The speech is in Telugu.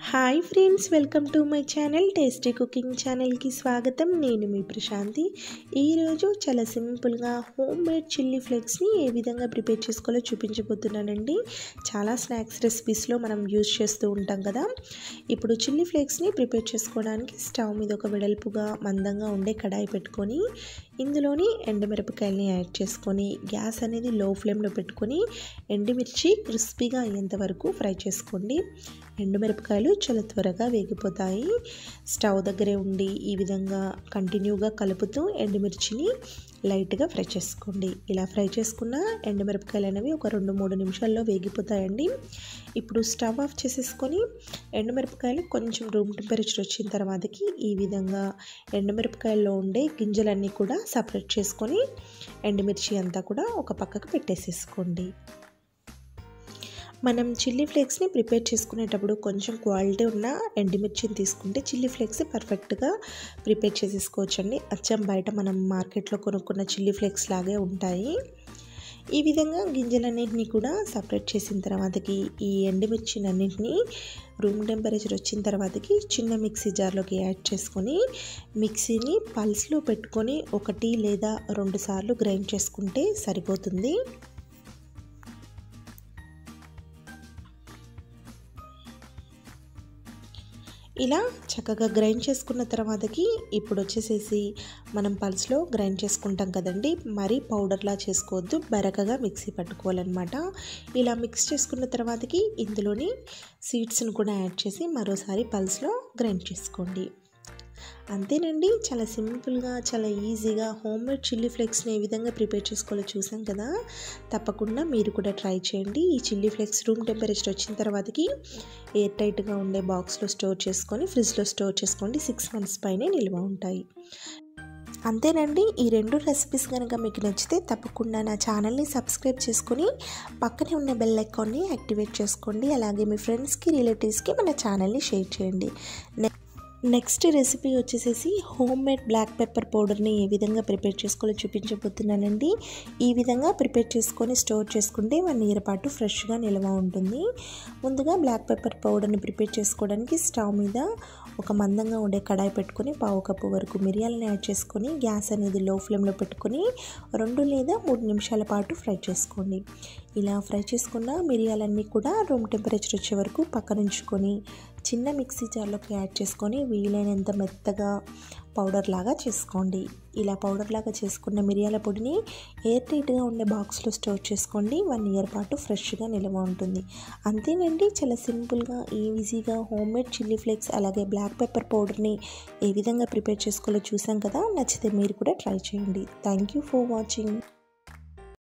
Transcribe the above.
hi friends welcome to my channel tasty cooking ఛానల్కి స్వాగతం నేను మీ ప్రశాంతి ఈరోజు చాలా సింపుల్గా హోమ్ మేడ్ చిల్లీ ఫ్లేక్స్ని ఏ విధంగా ప్రిపేర్ చేసుకోవాలో చూపించబోతున్నానండి చాలా స్నాక్స్ రెసిపీస్లో మనం యూజ్ చేస్తూ ఉంటాం కదా ఇప్పుడు చిల్లీ ఫ్లేక్స్ని ప్రిపేర్ చేసుకోవడానికి స్టవ్ మీద ఒక వెడల్పుగా మందంగా ఉండే కడాయి పెట్టుకొని ఇందులోని ఎండుమిరపకాయలని యాడ్ చేసుకొని గ్యాస్ అనేది లో ఫ్లేమ్లో పెట్టుకొని ఎండుమిర్చి క్రిస్పీగా అయ్యేంత వరకు ఫ్రై చేసుకోండి ఎండుమిరపకాయలు చాలా త్వరగా వేగిపోతాయి స్టవ్ దగ్గరే ఉండి ఈ విధంగా కంటిన్యూగా కలుపుతూ ఎండుమిర్చిని లైట్గా ఫ్రై చేసుకోండి ఇలా ఫ్రై చేసుకున్న ఎండుమిరపకాయలు అనేవి ఒక రెండు మూడు నిమిషాల్లో వేగిపోతాయండి ఇప్పుడు స్టవ్ ఆఫ్ చేసేసుకొని ఎండుమిరపకాయలు కొంచెం రూమ్ టెంపరేచర్ వచ్చిన తర్వాతకి ఈ విధంగా ఎండుమిరపకాయల్లో ఉండే గింజలన్నీ కూడా సపరేట్ చేసుకొని ఎండుమిర్చి అంతా కూడా ఒక పక్కకు పెట్టేసేసుకోండి మనం చిల్లీ ఫ్లేక్స్ని ప్రిపేర్ చేసుకునేటప్పుడు కొంచెం క్వాలిటీ ఉన్న ఎండుమిర్చిని తీసుకుంటే చిల్లీ ఫ్లేక్స్ పర్ఫెక్ట్గా ప్రిపేర్ చేసేసుకోవచ్చండి అచ్చం బయట మనం మార్కెట్లో కొనుక్కున్న చిల్లీ ఫ్లేక్స్ లాగే ఉంటాయి ఈ విధంగా గింజలన్నింటినీ కూడా సపరేట్ చేసిన తర్వాతకి ఈ ఎండుమిర్చినన్నింటినీ రూమ్ టెంపరేచర్ వచ్చిన తర్వాతకి చిన్న మిక్సీ జార్లోకి యాడ్ చేసుకొని మిక్సీని పల్స్లో పెట్టుకొని ఒకటి లేదా రెండు సార్లు గ్రైండ్ చేసుకుంటే సరిపోతుంది ఇలా చక్కగా గ్రైండ్ చేసుకున్న తర్వాతకి ఇప్పుడు వచ్చేసేసి మనం పల్స్లో గ్రైండ్ చేసుకుంటాం కదండి మరీ పౌడర్లా చేసుకోవద్దు బరకగా మిక్సీ పట్టుకోవాలన్నమాట ఇలా మిక్స్ చేసుకున్న తర్వాతకి ఇందులోని సీడ్స్ని కూడా యాడ్ చేసి మరోసారి పల్స్లో గ్రైండ్ చేసుకోండి అంతేనండి చాలా సింపుల్గా చాలా ఈజీగా హోమ్ మేడ్ చిల్లీ ఫ్లేక్స్ని ఏ విధంగా ప్రిపేర్ చేసుకోవాలో చూసాం కదా తప్పకుండా మీరు కూడా ట్రై చేయండి ఈ చిల్లీ ఫ్లేక్స్ రూమ్ టెంపరేచర్ వచ్చిన తర్వాతకి ఎయిర్ టైట్గా ఉండే బాక్స్లో స్టోర్ చేసుకొని ఫ్రిడ్జ్లో స్టోర్ చేసుకోండి సిక్స్ మంత్స్ పైనే నిల్వ ఉంటాయి అంతేనండి ఈ రెండు రెసిపీస్ కనుక మీకు నచ్చితే తప్పకుండా నా ఛానల్ని సబ్స్క్రైబ్ చేసుకుని పక్కనే ఉన్న బెల్ ఐకాన్ని యాక్టివేట్ చేసుకోండి అలాగే మీ ఫ్రెండ్స్కి రిలేటివ్స్కి మన ఛానల్ని షేర్ చేయండి నెక్స్ట్ రెసిపీ వచ్చేసేసి హోమ్ మేడ్ బ్లాక్ పెప్పర్ పౌడర్ని ఏ విధంగా ప్రిపేర్ చేసుకోవాలో చూపించబోతున్నానండి ఈ విధంగా ప్రిపేర్ చేసుకొని స్టోర్ చేసుకుంటే వన్ ఇయర్ పాటు ఫ్రెష్గా నిల్వ ఉంటుంది ముందుగా బ్లాక్ పెప్పర్ పౌడర్ని ప్రిపేర్ చేసుకోవడానికి స్టవ్ మీద ఒక మందంగా ఉండే కడాయి పెట్టుకొని పావు కప్పు వరకు మిరియాలను యాడ్ చేసుకొని గ్యాస్ అనేది లో ఫ్లేమ్లో పెట్టుకొని రెండు లేదా మూడు నిమిషాల పాటు ఫ్రై చేసుకోండి ఇలా ఫ్రై చేసుకున్న మిరియాలన్నీ కూడా రూమ్ టెంపరేచర్ వచ్చే వరకు పక్కనుంచుకొని చిన్న మిక్సీ జార్లోకి యాడ్ చేసుకొని వీలైనంత మెత్తగా పౌడర్ లాగా చేసుకోండి ఇలా పౌడర్ లాగా చేసుకున్న మిరియాల పొడిని ఎయిర్ టైట్గా ఉండే బాక్స్లో స్టోర్ చేసుకోండి వన్ ఇయర్ పాటు ఫ్రెష్గా నిల్వ ఉంటుంది అంతేనండి చాలా సింపుల్గా ఈజీగా హోమ్ మేడ్ చిల్లీ ఫ్లేక్స్ అలాగే బ్లాక్ పెప్పర్ పౌడర్ని ఏ విధంగా ప్రిపేర్ చేసుకోవాలో చూసాం కదా నచ్చితే మీరు కూడా ట్రై చేయండి థ్యాంక్ యూ ఫర్ వాచింగ్